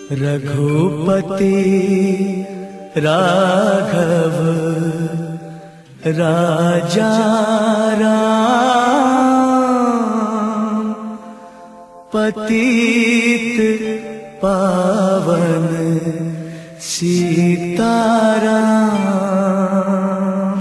रघुपति राघव राजा राम पतित पावन सीताराम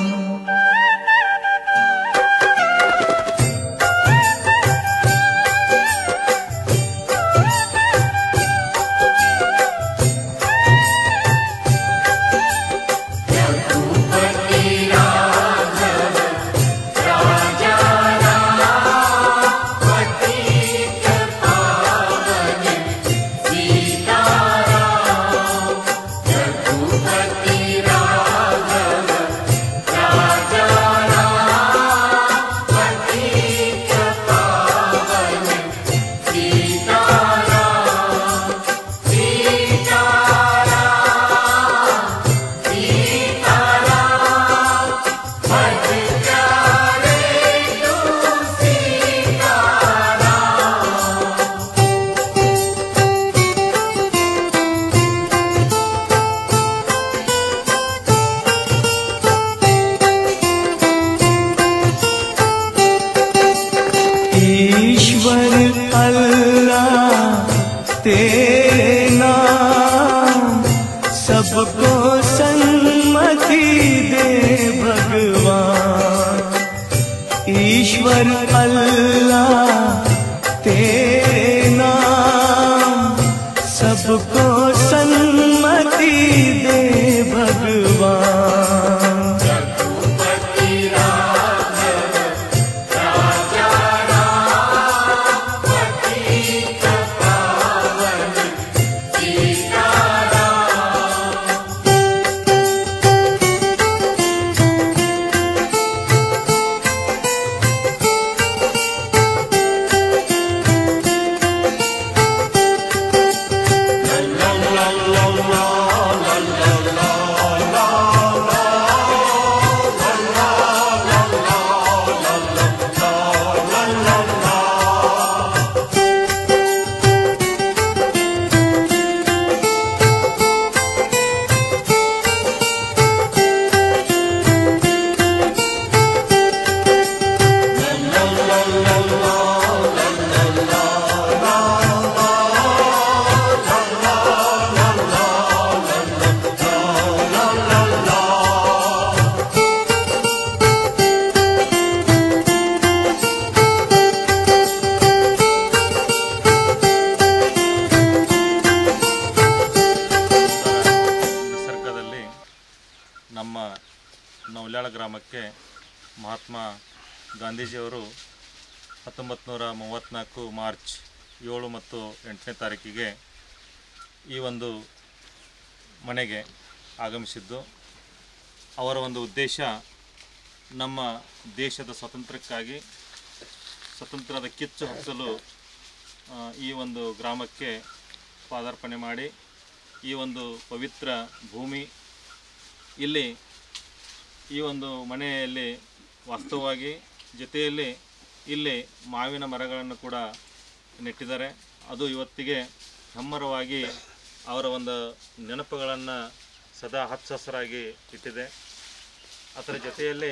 ईश्वर अल्लाह तेरे नाम सबको सन्मति दे भगवान ईश्वर अल्लाह तेरे नाम सबको सन्मति दे भगवान ನಿಸರ್ಗದಲ್ಲಿ ನಮ್ಮ ನವಲ್ಯಾಳ ಗ್ರಾಮಕ್ಕೆ ಮಹಾತ್ಮ ಗಾಂಧೀಜಿಯವರು ಹತ್ತೊಂಬತ್ತು ನೂರ ಮೂವತ್ತ್ನಾಲ್ಕು ಮಾರ್ಚ್ ಏಳು ಮತ್ತು ಎಂಟನೇ ತಾರೀಕಿಗೆ ಈ ಒಂದು ಮನೆಗೆ ಆಗಮಿಸಿದ್ದು ಅವರ ಒಂದು ಉದ್ದೇಶ ನಮ್ಮ ದೇಶದ ಸ್ವಾತಂತ್ರ್ಯಕ್ಕಾಗಿ ಸ್ವತಂತ್ರದ ಕಿಚ್ಚು ಹಚ್ಚಲು ಆ, ಈ ಒಂದು ಗ್ರಾಮಕ್ಕೆ ಪಾದಾರ್ಪಣೆ ಮಾಡಿ ಈ ಒಂದು ಪವಿತ್ರ ಭೂಮಿ ಇಲ್ಲಿ ಈ ಒಂದು ಮನೆಯಲ್ಲಿ ವಾಸ್ತವವಾಗಿ ಜೊತೆಯಲ್ಲಿ ಇಲ್ಲಿ ಮಾವಿನ ಮರಗಳನ್ನು ಕೂಡ ನೆಟ್ಟಿದ್ದಾರೆ ಅದು ಇವತ್ತಿಗೆ ಹೆಮ್ಮರವಾಗಿ ಅವರ ಒಂದು ನೆನಪುಗಳನ್ನು ಸದಾ ಹಚ್ಚ ಹಸಿರಾಗಿ ಇಟ್ಟಿದೆ ಅದರ ಜೊತೆಯಲ್ಲಿ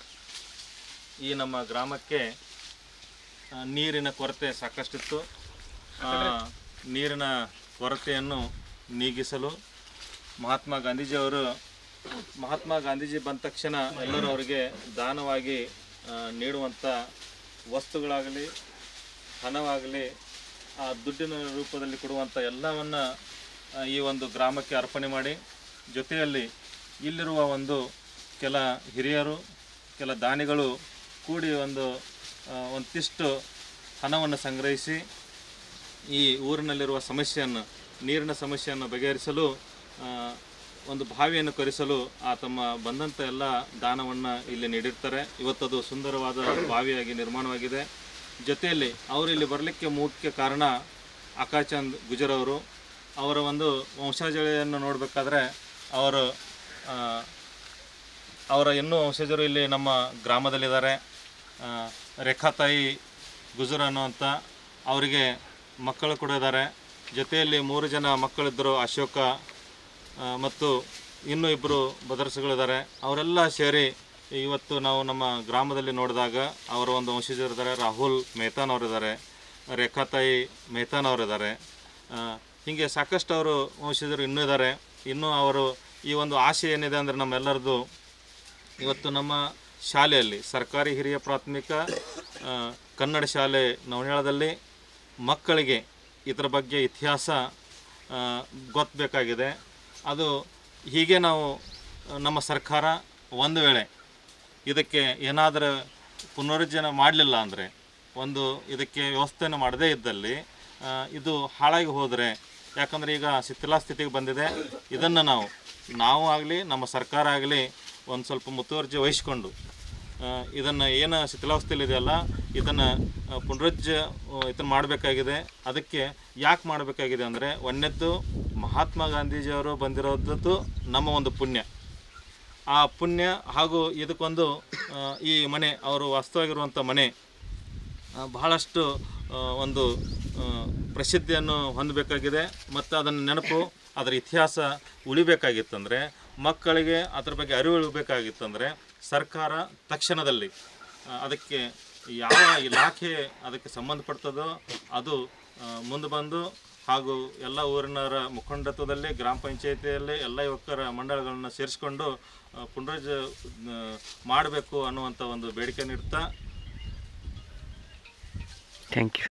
ಈ ನಮ್ಮ ಗ್ರಾಮಕ್ಕೆ ಆ, ನೀರಿನ ಕೊರತೆ ಸಾಕಷ್ಟಿತ್ತು ಆ, ನೀರಿನ ಕೊರತೆಯನ್ನು ನೀಗಿಸಲು ಮಹಾತ್ಮ ಗಾಂಧೀಜಿಯವರು ಮಹಾತ್ಮ ಗಾಂಧೀಜಿ ಬಂದ ತಕ್ಷಣ ಎಲ್ಲರೂ ಅವರಿಗೆ ದಾನವಾಗಿ ಆ, ನೀಡುವಂಥ ವಸ್ತುಗಳಾಗಲಿ ಹಣವಾಗಲಿ ಆ ದುಡ್ಡಿನ ರೂಪದಲ್ಲಿ ಕೊಡುವಂಥ ಎಲ್ಲವನ್ನ ಆ, ಈ ಒಂದು ಗ್ರಾಮಕ್ಕೆ ಅರ್ಪಣೆ ಮಾಡಿ ಜೊತೆಯಲ್ಲಿ ಇಲ್ಲಿರುವ ಒಂದು ಕೆಲ ಹಿರಿಯರು ಕೆಲ ದಾನಿಗಳು ಕೂಡಿ ಒಂದು ಆ, ಒಂದಿಷ್ಟು ಹಣವನ್ನು ಸಂಗ್ರಹಿಸಿ ಈ ಊರಿನಲ್ಲಿರುವ ಸಮಸ್ಯೆಯನ್ನು ನೀರಿನ ಸಮಸ್ಯೆಯನ್ನು ಬಗೆಹರಿಸಲು ಆ, ಒಂದು ಬಾವಿಯನ್ನು ಕೊರೆಸಲು ಆ ತಮ್ಮ ಬಂದಂಥ ಎಲ್ಲ ದಾನವನ್ನು ಇಲ್ಲಿ ನೀಡಿರ್ತಾರೆ ಇವತ್ತದು ಸುಂದರವಾದ ಬಾವಿಯಾಗಿ ನಿರ್ಮಾಣವಾಗಿದೆ ಜೊತೆಯಲ್ಲಿ ಅವರು ಇಲ್ಲಿ ಬರಲಿಕ್ಕೆ ಮುಖ್ಯ ಕಾರಣ ಆಕಾಶಚಂದ್ ಗುಜರ್ ಅವರು ಅವರ ಒಂದು ವಂಶಾವಳಿಯನ್ನು ನೋಡಬೇಕಾದ್ರೆ ಅವರು ಆ, ಅವರ ಇನ್ನೂ ವಂಶಜರು ಇಲ್ಲಿ ನಮ್ಮ ಗ್ರಾಮದಲ್ಲಿದ್ದಾರೆ ಆ, ರೇಖಾತಾಯಿ ಗುಜರ್ ಅನ್ನುವಂಥ ಅವರಿಗೆ ಮಕ್ಕಳು ಕೂಡ ಇದ್ದಾರೆ ಜೊತೆಯಲ್ಲಿ ಮೂರು ಜನ ಮಕ್ಕಳಿದ್ದರು ಅಶೋಕ ಆ, ಮತ್ತು ಇನ್ನೂ ಇಬ್ಬರು ಬದರ್ಸುಗಳಿದ್ದಾರೆ ಅವರೆಲ್ಲ ಸೇರಿ ಇವತ್ತು ನಾವು ನಮ್ಮ ಗ್ರಾಮದಲ್ಲಿ ನೋಡಿದಾಗ ಅವರ ಒಂದು ವಂಶಜರಿದ್ದಾರೆ ರಾಹುಲ್ ಮೆಹತಾನ್ ಅವರಿದ್ದಾರೆ ರೇಖಾತಾಯಿ ಮೆಹತಾನ್ ಅವರಿದ್ದಾರೆ ಆ, ಹೀಗೆ ಸಾಕಷ್ಟು ಅವರು ವಂಶಜರು ಇನ್ನೂ ಇದ್ದಾರೆ ಇನ್ನೂ ಅವರು ಈ ಒಂದು ಆಸೆ ಏನಿದೆ ಅಂದರೆ ನಮ್ಮೆಲ್ಲರದು ಇವತ್ತು ನಮ್ಮ ಶಾಲೆಯಲ್ಲಿ ಸರ್ಕಾರಿ ಹಿರಿಯ ಪ್ರಾಥಮಿಕ ಆ, ಕನ್ನಡ ಶಾಲೆ ನವನೇಳದಲ್ಲಿ ಮಕ್ಕಳಿಗೆ ಇದರ ಬಗ್ಗೆ ಇತಿಹಾಸ ಆ, ಗೊತ್ತಬೇಕಾಗಿದೆ ಅದು ಹೀಗೆ ನಾವು ಆ, ನಮ್ಮ ಸರ್ಕಾರ ಒಂದು ವೇಳೆ ಇದಕ್ಕೆ ಏನಾದರೂ ಪುನರುಜ್ಜೀವನ ಮಾಡಲಿಲ್ಲ ಅಂದರೆ ಒಂದು ಇದಕ್ಕೆ ವ್ಯವಸ್ಥೆಯನ್ನು ಮಾಡದೇ ಇದ್ದಲ್ಲಿ ಆ, ಇದು ಹಾಳಾಗಿ ಹೋದರೆ ಯಾಕಂದರೆ ಈಗ ಶಿಥಿಲಾಸ್ಥಿತಿಗೆ ಬಂದಿದೆ ಇದನ್ನು ನಾವು ನಾವು ಆಗಲಿ ನಮ್ಮ ಸರ್ಕಾರ ಆಗಲಿ ಒಂದು ಸ್ವಲ್ಪ ಮುತುವರ್ಜಿ ವಹಿಸ್ಕೊಂಡು ಇದನ್ನು ಏನು ಶಿಥಿಲಾವಸ್ಥೆಯಲ್ಲಿ ಇದೆಯಲ್ಲ ಇದನ್ನು ಪುನರುಜ್ಜ ಇದನ್ನು ಮಾಡಬೇಕಾಗಿದೆ ಅದಕ್ಕೆ ಯಾಕೆ ಮಾಡಬೇಕಾಗಿದೆ ಅಂದರೆ ಒಂದನೇದ್ದು ಮಹಾತ್ಮ ಗಾಂಧೀಜಿಯವರು ಬಂದಿರೋದದ್ದು ನಮ್ಮ ಒಂದು ಪುಣ್ಯ ಆ ಪುಣ್ಯ ಹಾಗೂ ಇದಕ್ಕೊಂದು ಆ, ಈ ಮನೆ ಅವರು ವಾಸ್ತವಾಗಿರುವಂಥ ಮನೆ ಆ, ಬಹಳಷ್ಟು ಆ, ಒಂದು ಆ, ಪ್ರಸಿದ್ಧಿಯನ್ನು ಹೊಂದಬೇಕಾಗಿದೆ ಮತ್ತು ಅದನ್ನು ನೆನಪು ಅದರ ಇತಿಹಾಸ ಉಳಿಬೇಕಾಗಿತ್ತಂದರೆ ಮಕ್ಕಳಿಗೆ ಅದ್ರ ಬಗ್ಗೆ ಅರಿವು ಉಳಿಬೇಕಾಗಿತ್ತಂದರೆ ಸರ್ಕಾರ ತಕ್ಷಣದಲ್ಲಿ ಆ, ಅದಕ್ಕೆ ಯಾವ ಇಲಾಖೆ ಅದಕ್ಕೆ ಸಂಬಂಧಪಡ್ತದೋ ಅದು ಆ, ಮುಂದೆ ಬಂದು ಹಾಗೂ ಎಲ್ಲ ಊರಿನವರ ಮುಖಂಡತ್ವದಲ್ಲಿ ಗ್ರಾಮ ಪಂಚಾಯಿತಿಯಲ್ಲಿ ಎಲ್ಲ ಯುವಕರ ಮಂಡಳಗಳನ್ನು ಸೇರಿಸ್ಕೊಂಡು ಪುನರುಜ್ಜ ಮಾಡಬೇಕು ಅನ್ನುವಂಥ ಒಂದು ಬೇಡಿಕೆ ನೀಡ್ತಾ ಥ್ಯಾಂಕ್ ಯು